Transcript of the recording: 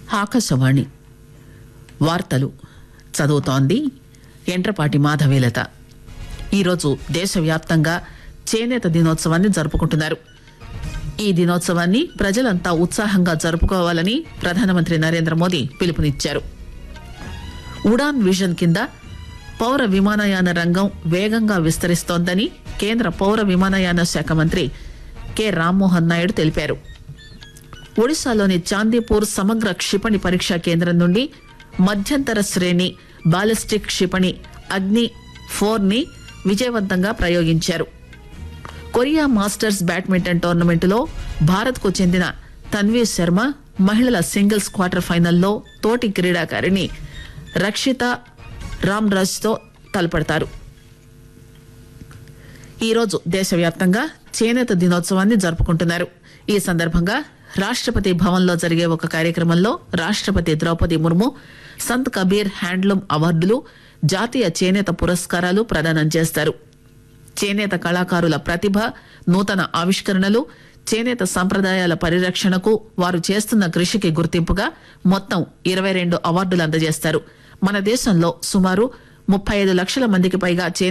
ఆకాశవాణి వార్తలు చదువుతోంది ఎండ్రపాటి మాధవీలత ఈరోజు దేశవ్యాప్తంగా చేనేత దినోత్సవాన్ని జరుపుకుంటున్నారు ఈ దినోత్సవాన్ని ప్రజలంతా ఉత్సాహంగా జరుపుకోవాలని ప్రధానమంత్రి నరేంద్ర మోదీ పిలుపునిచ్చారు ఉడాన్ విజన్ కింద పౌర విమానయాన రంగం వేగంగా విస్తరిస్తోందని కేంద్ర పౌర విమానయాన శాఖ మంత్రి కె రామ్మోహన్ నాయుడు తెలిపారు ఒడిశాలోని చాందీపూర్ సమగ్ర క్షిపణి పరీక్షా కేంద్రం నుండి మధ్యంతర శ్రేణి బాలిస్టిక్ క్షిపణి అగ్ని ఫోర్ ని విజయవంతంగా ప్రయోగించారు కొరియా మాస్టర్స్ బ్యాడ్మింటన్ టోర్నమెంటులో భారత్కు చెందిన తన్వీ శర్మ మహిళల సింగిల్స్ క్వార్టర్ ఫైనల్లో తోటి క్రీడాకారిణి రక్షిత రామ్రాజ్తో తలపడతారు ఈరోజు దేశవ్యాప్తంగా చేనేత దినోత్సవాన్ని జరుపుకుంటున్నారు ఈ సందర్భంగా రాష్ట్రపతి భవన్లో జరిగే ఒక కార్యక్రమంలో రాష్ట్రపతి ద్రౌపది ముర్ము సంత్ కబీర్ హ్యాండ్లూమ్ అవార్డులు జాతీయ చేనేత పురస్కారాలు ప్రదానం చేస్తారు చేనేత కళాకారుల ప్రతిభ నూతన ఆవిష్కరణలు చేనేత సంప్రదాయాల పరిరక్షణకు వారు చేస్తున్న కృషికి గుర్తింపుగా మొత్తం ఇరవై రెండు అవార్డులు అందజేస్తారు మన దేశంలో సుమారు ముప్పై ఐదు లక్షల మందికి పైగా చేనేత